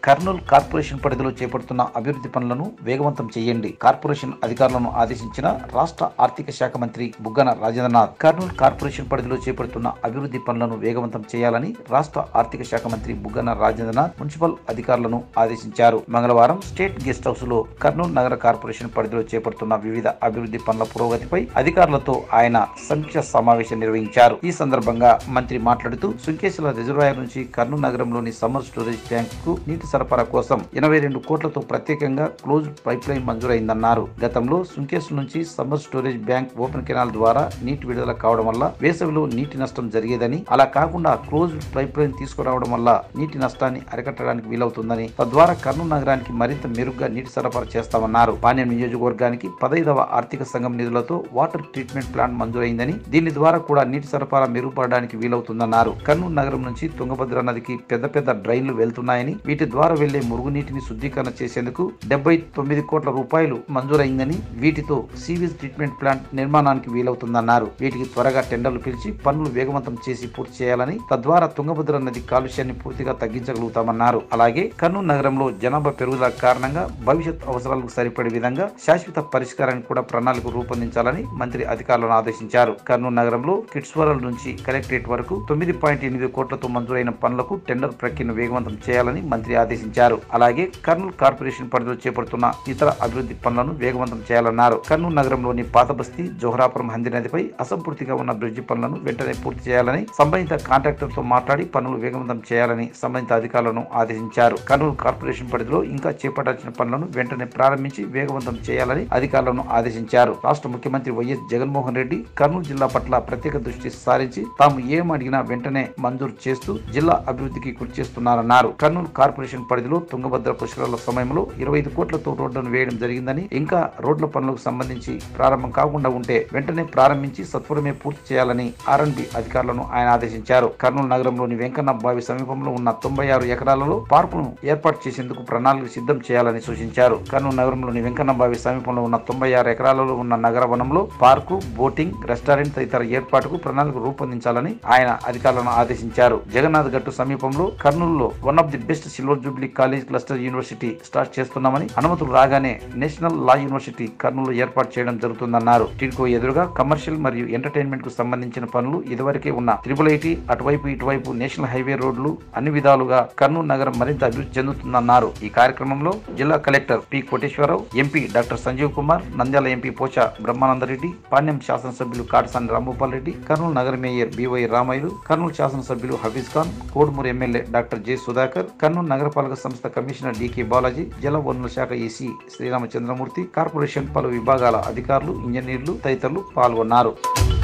Kurnool corporation పరిధిలో చేపడుతున్న అభివృద్ధి పనులను వేగవంతం చేయండి కార్పొరేషన్ అధికారులను ఆదేశించిన రాష్ట్ర ఆర్థిక శాఖ మంత్రి బుగ్గన రాజేంద్రనాథ్ కర్నూలు కార్పొరేషన్ పరిధిలో చేపడుతున్న అభివృద్ధి పనులను వేగవంతం చేయాలని రాష్ట్ర ఆర్థిక శాఖ మంత్రి బుగ్గన రాజేంద్రనాథ్ మున్సిపల్ అధికారులను ఆదేశించారు మంగళవారం స్టేట్ గెస్ట్ హౌస్ లో కర్నూలు నగర కార్పొరేషన్ పరిధిలో చేపడుతున్న వివిధ అభివృద్ధి పనుల పురోగతిపై అధికారులతో ఆయన సమీక్ష సమావేశం నిర్వహించారు ఈ సందర్భంగా మంత్రి మాట్లాడుతూ సుంకేశ్వర రిజర్వాయర్ నుంచి కర్నూలు నగరంలోని సమ్మర్ స్టోరేజ్ ట్యాంక్ కు నీటి సరఫరా కోసం ఎనభై రెండు కోట్లతో ప్రత్యేకంగా క్లోజ్ పైప్ లైన్ మంజూరైందన్నారు గతంలో సుంకేస్ నుంచి summer storage bank open canal ద్వారా నీటి విడుదల కావడం వల్ల వేసవిలో నీటి నష్టం జరిగేదని అలా కాకుండా క్లోజ్ పైప్ లైన్ తీసుకురావడం వల్ల నీటి నష్టాన్ని అరికట్టడానికి వీలవుతుందని తద్వారా కర్నూలు నగరానికి మరింత మెరుగ్గా నీటి సరఫరా చేస్తామన్నారు పాణ్యం నియోజకవర్గానికి పదైదవ ఆర్థిక సంఘం నిధులతో వాటర్ ట్రీట్మెంట్ ప్లాంట్ మంజూరైందని దీని ద్వారా కూడా నీటి సరఫరా మెరుగుపడడానికి వీలవుతుందన్నారు కర్నూలు నగరం నుంచి తుంగభద్ర నదికి పెద్ద పెద్ద డ్రైన్లు వెళ్తున్నాయని వీటి ద్వారా వెళ్లే మురుగునీటిని శుద్ధీకరణ చేసేందుకు డెబ్బై తొమ్మిది కోట్ల రూపాయలు మంజూరైందని వీటితో సీవేజ్ ట్రీట్మెంట్ ప్లాంట్ నిర్మాణానికి వీలవుతుందన్నారు వీటికి త్వరగా టెండర్లు పిలిచి పనులు వేగవంతం చేసి పూర్తి చేయాలని తద్వారా తుంగభద్ర నది కాలుష్యాన్ని పూర్తిగా తగ్గించగలుగుతామన్నారు అలాగే కర్నూలు నగరంలో జనాభా పెరుగుదల కారణంగా భవిష్యత్ అవసరాలకు సరిపడే విధంగా శాశ్వత పరిష్కారానికి కూడా ప్రణాళిక రూపొందించాలని మంత్రి అధికారులను ఆదేశించారు కర్నూలు నగరంలో కిడ్స్ వరల్డ్ నుంచి కలెక్టరేట్ వరకు తొమ్మిది పాయింట్ ఎనిమిది కోట్లతో మంజూరైన పనులకు టెండర్ ప్రక్రియను వేగవంతం చేయాలని మంత్రి ఆదేశించారు అలాగే కర్నూలు కార్పొరేషన్ పరిధిలో చేపడుతున్న ఇతర అభివృద్ధి పనులను వేగవంతం చేయాలన్నారు కర్నూలు నగరంలోని పాత బస్తీ జోహరాపురం హంది నదిపై అసంపూర్తిగా ఉన్న బ్రిడ్జి పనులను వెంటనే పూర్తి చేయాలని సంబంధిత కాంట్రాక్టర్ తో మాట్లాడి పనులు వేగవంతం చేయాలని సంబంధిత అధికారులను ఆదేశించారు కర్నూలు కార్పొరేషన్ పరిధిలో ఇంకా చేపట్టాల్సిన పనులను వెంటనే ప్రారంభించి వేగవంతం చేయాలని అధికారులను ఆదేశించారు రాష్ట్ర ముఖ్యమంత్రి వైఎస్ జగన్మోహన్ రెడ్డి కర్నూలు జిల్లా పట్ల ప్రత్యేక దృష్టి సారించి తాము ఏం అడిగినా వెంటనే మంజూరు చేస్తూ జిల్లా అభివృద్ధికి కృషి చేస్తున్నారన్నారు కర్నూలు కార్పొరేషన్ పరిధిలో తుంగభద్ర పుష్కరాల సమయంలో ఇరవై ఐదు కోట్లతో రోడ్లను వేయడం జరిగిందని ఇంకా రోడ్ల పనులకు సంబంధించి ప్రారంభం కాకుండా ఉంటే వెంటనే ప్రారంభించి సత్వరమే పూర్తి చేయాలని ఆర్ఎన్బి అధికారులను ఆయన ఆదేశించారు కర్నూలు నగరంలోని వెంకన్న బావి సమీపంలో ఉన్న తొంభై ఆరు ఎకరాలలో పార్కును ఏర్పాటు చేసేందుకు ప్రణాళిక సిద్ధం చేయాలని సూచించారు కర్నూలు నగరంలోని వెంకన్న బావి సమీపంలో ఉన్న తొంభై ఆరు ఎకరాలలో ఉన్న నగర వనంలో పార్కు బోటింగ్ రెస్టారెంట్ తదితర ఏర్పాటుకు ప్రణాళిక రూపొందించాలని ఆయన అధికారులను ఆదేశించారు జగన్నాథ్ గట్టు సమీపంలో కర్నూలులో one of the best silver jubilee college cluster university start చేస్తున్నామని అనుమతులు రాగానే నేషనల్ లా యూనివర్సిటీ కర్నూలు ఏర్పాటు చేయడం జరుగుతుందన్నారు టిడ్కో ఎదురుగా కమర్షియల్ మరియు ఎంటర్టైన్మెంట్ కు సంబంధించిన పనులు ఇదివరకే ఉన్న త్రిపుల్ ఐటీ అటువైపు ఇటువైపు నేషనల్ హైవే రోడ్లు అన్ని విధాలుగా కర్నూలు నగరం మరింత అభివృద్ధి చెందుతుందన్నారు ఈ కార్యక్రమంలో జిల్లా collector P Koteswararao MP doctor Sanjeev Kumar Nandyal MP Pocha Brahmanandareddy Panyam శాసనసభ్యులు కాటసాని రాంభూపాల్ రెడ్డి కర్నూలు నగర మేయర్ బివై రామాయులు కర్నూలు శాసనసభ్యులు Hafeez Khan Kodumur MLA doctor J Sudhakar Kurnool నగరపాలక సంస్థ కమిషనర్ డికే బాలాజీ జల వనరుల శాఖ ఈసీ శ్రీరామచంద్రమూర్తి కార్పొరేషన్ పలు విభాగాల అధికారులు ఇంజనీర్లు తదితరులు పాల్గొన్నారు